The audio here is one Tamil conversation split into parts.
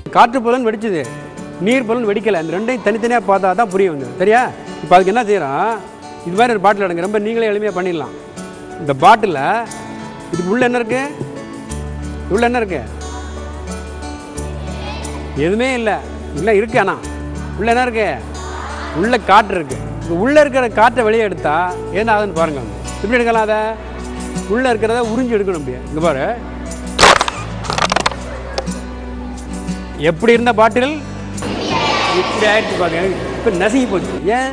காற்று பலன் வெடிச்சுது நீர் பலன் வெடிக்கலை அந்த ரெண்டையும் தனித்தனியாக பார்த்தா தான் புரியும் வந்து சரியா இப்போ அதுக்கு என்ன செய்கிறோம் இது மாதிரி ஒரு பாட்டில் எடுங்க ரொம்ப நீங்களே எளிமையாக பண்ணிடலாம் இந்த பாட்டிலில் இதுக்கு உள்ள என்ன இருக்கு உள்ள என்ன இருக்கு எதுவுமே இல்லை இல்லை இருக்கு ஆனால் உள்ள என்ன இருக்கு உள்ள காற்று இருக்கு இப்போ உள்ள இருக்கிற காற்றை வெளியே எடுத்தா என்ன ஆகுதுன்னு பாருங்க எப்படி எடுக்கலாம் அதை உள்ள இருக்கிறத உறிஞ்சி எடுக்கணும் அப்படியே இங்கே பாரு எப்படி இருந்த பாட்டில் இப்படி ஆயிடுச்சு பாருங்க இப்போ நசுங்கி போச்சு ஏன்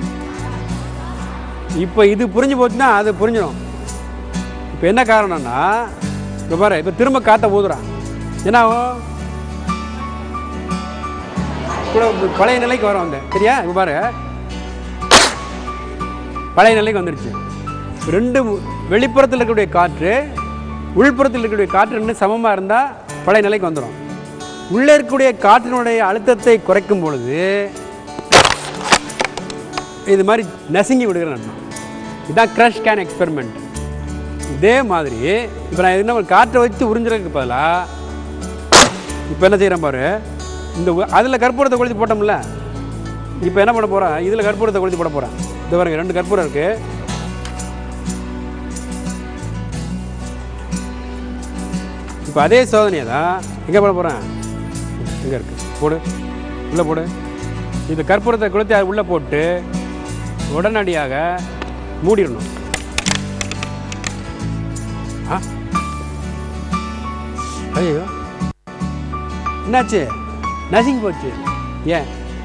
இப்போ இது புரிஞ்சு போச்சுன்னா அது புரிஞ்சிடும் இப்போ என்ன காரணம்னா இப்போ பாரு இப்போ திரும்ப காற்றை ஊதுறான் என்ன ஆகும் கூட பழைய நிலைக்கு வரும் அந்த சரியா இப்போ பாரு பழைய நிலைக்கு வந்துருச்சு ரெண்டு வெளிப்புறத்தில் இருக்கக்கூடிய காற்று உள்புறத்தில் இருக்கக்கூடிய காற்று ரெண்டும் சமமாக இருந்தால் பழைய நிலைக்கு வந்துடும் உள்ளே இருக்கக்கூடிய காற்றினுடைய அழுத்தத்தை குறைக்கும் பொழுது இது மாதிரி நசுங்கி விடுகிற அர்த்தம் இதுதான் க்ரஷ் கேன் எக்ஸ்பெரிமெண்ட் இதே மாதிரி இப்போ நான் என்ன காற்றை வச்சு உறிஞ்சிறதுக்கு பதிலாக இப்போ என்ன செய்கிறேன் பாரு இந்த அதில் கற்பூரத்தை கொளுத்தி போட்டோம்ல இப்போ என்ன பண்ண போகிறேன் இதில் கற்பூரத்தை கொளுத்தி போட போகிறேன் இது பாருங்க ரெண்டு கற்பூரம் இருக்குது இப்போ அதே சோதனையை தான் எங்கே பண்ண போகிறேன் எங்கே இருக்கு போடு உள்ளே போடு இந்த கற்பூரத்தை கொளுத்தி அது உள்ளே போட்டு உடனடியாக மூடிடணும் ஆ ஐயோ என்னாச்சு நசுங்கி போச்சு ஏன்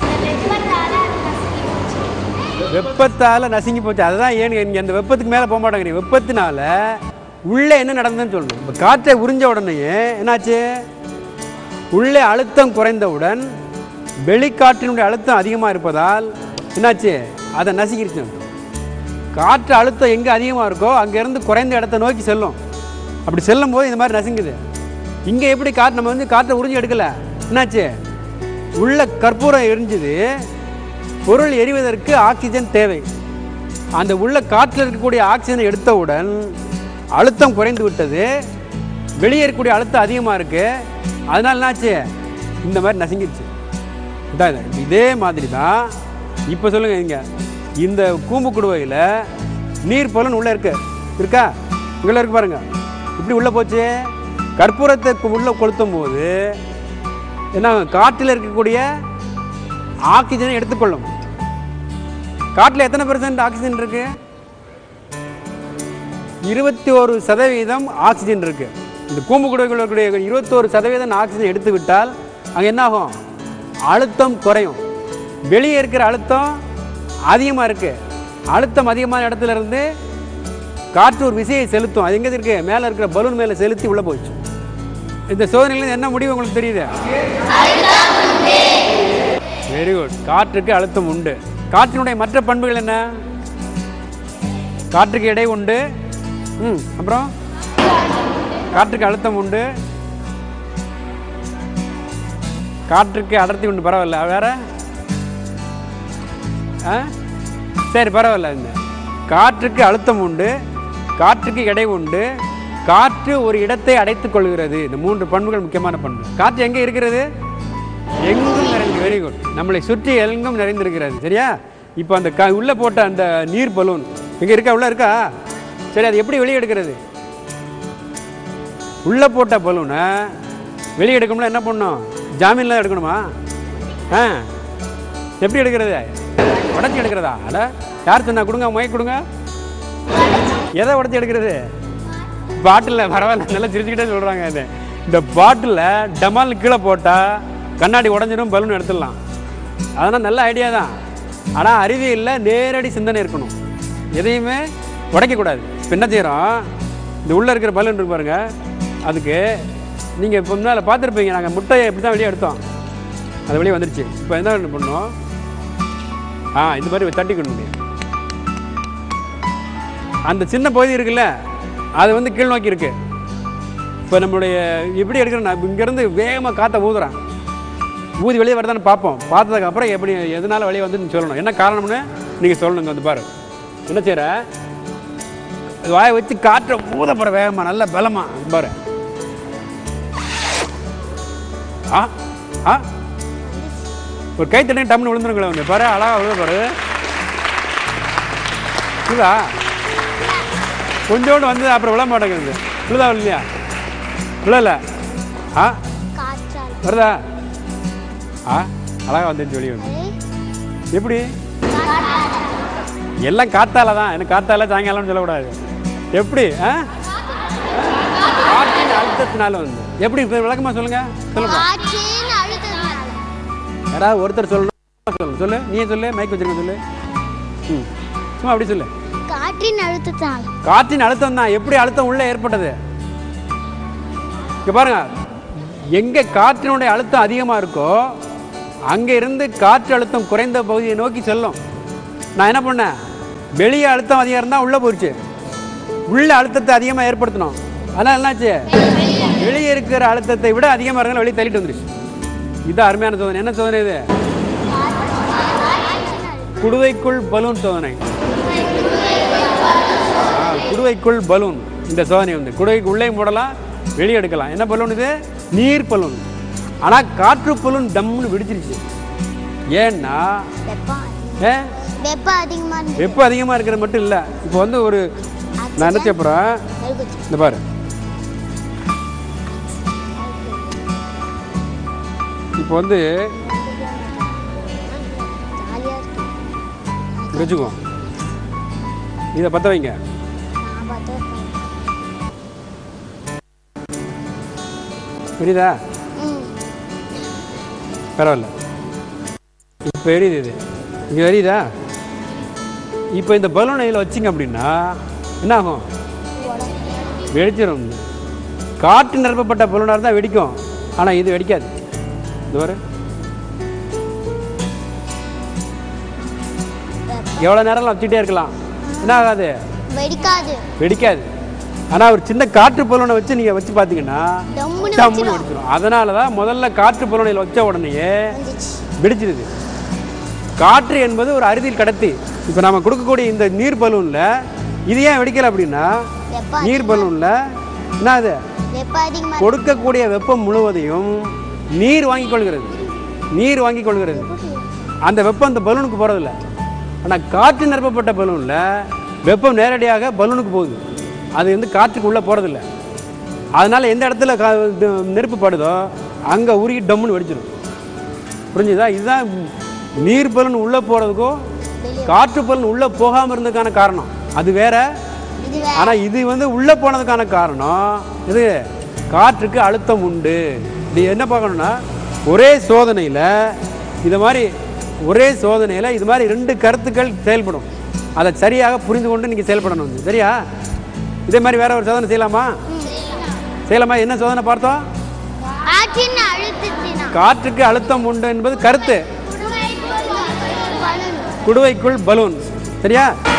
வெப்பத்தால் நசுங்கி போச்சு அதுதான் ஏன் இங்க அந்த வெப்பத்துக்கு மேலே போக மாட்டேங்கிறீங்க வெப்பத்தினால உள்ளே என்ன நடந்ததுன்னு சொல்லணும் இப்போ காற்றை உறிஞ்ச உடனேயே என்னாச்சு உள்ளே அழுத்தம் குறைந்தவுடன் வெளிக்காற்றினுடைய அழுத்தம் அதிகமாக இருப்பதால் என்னாச்சு அதை நசுக்கிருச்சு அர்த்தம். காற்று அழுத்தம் எங்கே அதிகமாக இருக்கோ அங்கேருந்து குறைந்த இடத்த நோக்கி செல்லும் அப்படி செல்லும் போது இந்த மாதிரி நசுங்குது இங்கே எப்படி காற்று நம்ம வந்து காற்றை உறிஞ்சி எடுக்கல என்னாச்சு உள்ள கற்பூரம் எரிஞ்சுது பொருள் எரிவதற்கு ஆக்சிஜன் தேவை அந்த உள்ள காற்றில் இருக்கக்கூடிய ஆக்சிஜனை எடுத்தவுடன் அழுத்தம் குறைந்து விட்டது வெளியே இருக்கக்கூடிய அழுத்தம் அதிகமாக இருக்கு அதனால என்னாச்சு இந்த மாதிரி நசுங்கிருச்சு இதான் இது. இதே மாதிரி தான் இப்போ சொல்லுங்க இங்க இந்த கூம்பு குடுவையில் நீர் பலன் உள்ளே இருக்கு இருக்கா உள்ள இருக்கு பாருங்க இப்படி உள்ளே போச்சு கற்பூரத்தை கு- உள்ள கொளுத்தும் போது என்ன ஆகும்? காற்றில் இருக்கக்கூடிய ஆக்சிஜனை எடுத்துக்கொள்ளும் காற்றில் எத்தனை பெர்சன்ட் ஆக்சிஜன் இருக்கு இருபத்தி ஒரு சதவீதம் ஆக்சிஜன் இருக்கு இந்த கூம்பு குடுவைக்குள்ள இருக்கக்கூடிய இருபத்தோரு சதவீதம் ஆக்சிஜன் எடுத்து விட்டால் அங்கே என்ன ஆகும் அழுத்தம் குறையும் வெளியே இருக்கிற அழுத்தம் அதிகமாக இருக்கு அழுத்தம் அதிகமான இடத்துல இருந்து காற்று ஒரு விசையை செலுத்தும் அது எங்கே இருக்கு மேலே இருக்கிற பலூன் மேலே செலுத்தி உள்ளே போச்சு இந்த சோதனையில என்ன முடிவு உங்களுக்கு தெரியுது வெரி குட் காற்றுக்கு அழுத்தம் உண்டு காற்றினுடைய மற்ற பண்புகள் என்ன காற்றுக்கு எடை உண்டு ம் அப்புறம் காற்றுக்கு அழுத்தம் உண்டு காற்றுக்கு அடர்த்தி உண்டு பரவாயில்ல வேற ஆ சரி பரவாயில்ல இந்த காற்றுக்கு அழுத்தம் உண்டு காற்றுக்கு எடை உண்டு காற்று ஒரு இடத்தை அடைத்துக் கொள்கிறது இந்த மூன்று பண்புகள் முக்கியமான பண்பு காற்று எங்கே இருக்கிறது எங்கும் நிறைந்து வெரி குட் நம்மளை சுற்றி எங்கும் நிறைந்திருக்கிறது சரியா இப்போ அந்த க உள்ளே போட்ட அந்த நீர் பலூன் இங்கே இருக்கா உள்ள இருக்கா சரி அது எப்படி வெளியே எடுக்கிறது உள்ளே போட்ட பலூனை வெளியே எடுக்கணும்னா என்ன பண்ணணும் ஜாமீன்லாம் எடுக்கணுமா ஆ எப்படி எடுக்கிறது உடச்சி எடுக்கிறதா அட யார் சொன்னா கொடுங்க முயக்க கொடுங்க எதை உடச்சி எடுக்கிறது பாட்டிலில் பரவாயில்ல நல்லா சிரிச்சுக்கிட்டே சொல்கிறாங்க அது இந்த பாட்டிலில் டமால் கீழே போட்டால் கண்ணாடி உடஞ்சிடும் பலூன் எடுத்துடலாம் அதெல்லாம் நல்ல ஐடியா தான் ஆனால் அறிவியலில் நேரடி சிந்தனை இருக்கணும் எதையுமே உடைக்கக்கூடாது இப்போ என்ன செய்கிறோம் இந்த உள்ளே இருக்கிற பலூன் இருக்கு பாருங்க அதுக்கு நீங்கள் இப்போ முன்னால் பார்த்துருப்பீங்க நாங்கள் முட்டையை இப்படி தான் வெளியே எடுத்தோம் அது வெளியே வந்துருச்சு இப்போ என்ன பண்ணோம் ஆ இந்த மாதிரி தட்டிக்கணும் நீ. அந்த சின்ன பகுதி இருக்குல்ல அது வந்து கீழ் நோக்கி இருக்கு இப்போ நம்மளுடைய எப்படி எடுக்கிறேன் நான் இங்கேருந்து வேகமாக காற்றை ஊதுறேன் ஊதி வெளியே வருதான்னு பார்ப்போம் பார்த்ததுக்கு அப்புறம் எப்படி எதனால வெளியே வந்து சொல்லணும் என்ன காரணம்னு நீங்கள் சொல்லணுங்க வந்து பாரு என்ன செய்கிற வாயை வச்சு காற்றை ஊத போகிற வேகமாக நல்ல பலமா பாரு ஆ ஆ ஒரு கை தட்டி டம்னு விழுந்துருங்களேன் ஒன்று பாரு அழகா விழுத பாரு விழுதா கொஞ்சோண்டு வந்து அப்புறம் விழ மாட்டேங்குது விழுதா இல்லையா விழல ஆ காற்றால் வருதா ஆ அழகா வந்துச்சு வெளியே வந்து எப்படி எல்லாம் காத்தால தான் எனக்கு காத்தால சாயங்காலம்னு சொல்லக்கூடாது எப்படி ஆ காற்றின் அழுத்தத்தினால வந்து எப்படி இப்ப விளக்கமா சொல்லுங்க சொல்லுங்க காற்றின் அழுத்தத்தினால யாராவது ஒருத்தர் சொல்லணும் சொல்லு சொல்லு நீயே சொல்லு மைக் வச்சிருக்க சொல்லு ம் சும்மா அப்படி சொல்லு காற்றின் அழுத்தத்தினால காற்றின் அழுத்தம் தான் எப்படி அழுத்தம் உள்ள ஏற்பட்டது இங்க பாருங்க எங்க காற்றினுடைய அழுத்தம் அதிகமா இருக்கோ அங்க இருந்து காற்று அழுத்தம் குறைந்த பகுதியை நோக்கி செல்லும் நான் என்ன பண்ணேன் வெளியே அழுத்தம் அதிகம் இருந்தா உள்ள போயிடுச்சு உள்ள அழுத்தத்தை அதிகமா ஏற்படுத்தணும் அதனால என்னாச்சு வெளியே இருக்கிற அழுத்தத்தை விட அதிகமா இருந்தாலும் வெளியே தள்ளிட்டு வந்துருச்சு இது அருமையான சோதனை என்ன சோதனை இது குடுவைக்குள் பலூன் சோதனை ஆ, குடுவைக்குள் பலூன் இந்த சோதனை வந்து குடுவைக்கு உள்ளே போடலாம் வெளியே எடுக்கலாம் என்ன பலூன் இது நீர் பலூன் ஆனால் காற்று பலூன் டம்னு வெடிச்சிருச்சு ஏன்னா வெப்பம் ஏ வெப்பம் அதிகமா இருந்து வெப்பம் அதிகமாக இருக்கிறது மட்டும் இல்லை இப்போ வந்து ஒரு நான் என்ன செய்ய போகிறேன் நெருக்குச்சு. இந்த பாரு இப்போ வந்து ஜாலியா இருக்கு இங்க வச்சுக்கோ இதை பற்ற வைங்க நான் பார்த்தா புரியுதா ம் பரவாயில்ல இப்போ எரியுது இது இங்கே எரியுதா இப்போ இந்த பலூனை இதில் வச்சிங்க அப்படின்னா என்ன ஆகும் வெடிச்சிடும் காற்று நிரப்பப்பட்ட பலூனாக இருந்தால் வெடிக்கும் ஆனால் இது வெடிக்காது இது வர எவ்வளோ நேரம் வச்சுட்டே இருக்கலாம் என்ன ஆகாது வெடிக்காது வெடிக்காது ஆனால் ஒரு சின்ன காற்று பலூனை வச்சு நீங்கள் வச்சு பார்த்தீங்கன்னா டம்முன்னு டம்முன்னு வச்சிரும். வெடிச்சிடும் அதனால தான் முதல்ல காற்று பலூனையில் வச்ச உடனேயே வந்துச்சு வெடிச்சிருது காற்று என்பது ஒரு அறுதியில் கடத்தி இப்போ நம்ம கொடுக்கக்கூடிய இந்த நீர் பலூனில் இது ஏன் வெடிக்கல அப்படின்னா வெப்பம் நீர் பலூனில் என்ன அது வெப்பம் அதிகமா கொடுக்கக்கூடிய வெப்பம் முழுவதையும் நீர் வாங்கிக் கொள்கிறது நீர் வாங்கிக் கொள்கிறது அந்த வெப்பம் அந்த பலூனுக்கு போகிறதில்ல ஆனால் காற்று நிரப்பப்பட்ட பலூனில் வெப்பம் நேரடியாக பலூனுக்கு போகுது அது வந்து காற்றுக்கு உள்ளே போகிறதில்ல அதனால் எந்த இடத்துல கா இது நெருப்பு படுதோ அங்கே உருகி டம்முன்னு வெடிச்சிடும் புரிஞ்சுதா இதுதான் நீர் பலூன் உள்ளே போகிறதுக்கும் காற்று பலூன் உள்ளே போகாமல் இருந்ததுக்கான காரணம் அது வேற இது வே- ஆனால் இது வந்து உள்ளே போனதுக்கான காரணம் இது காற்றுக்கு அழுத்தம் உண்டு இது என்ன பார்க்கணும்னா ஒரே சோதனையில் இது மாதிரி ஒரே சோதனையில் இது மாதிரி ரெண்டு கருத்துக்கள் செயல்படும் அதை சரியாக புரிந்து கொண்டு நீங்கள் செயல்படணும் வந்து சரியா இதே மாதிரி வேற ஒரு சோதனை செய்யலாமா செய்யலாமா என்ன சோதனை பார்த்தோம் காற்றின் அழுத்தத்தினால் காற்றுக்கு அழுத்தம் உண்டு என்பது கருத்து பலூன் குடுவைக்குள் பலூன் சரியா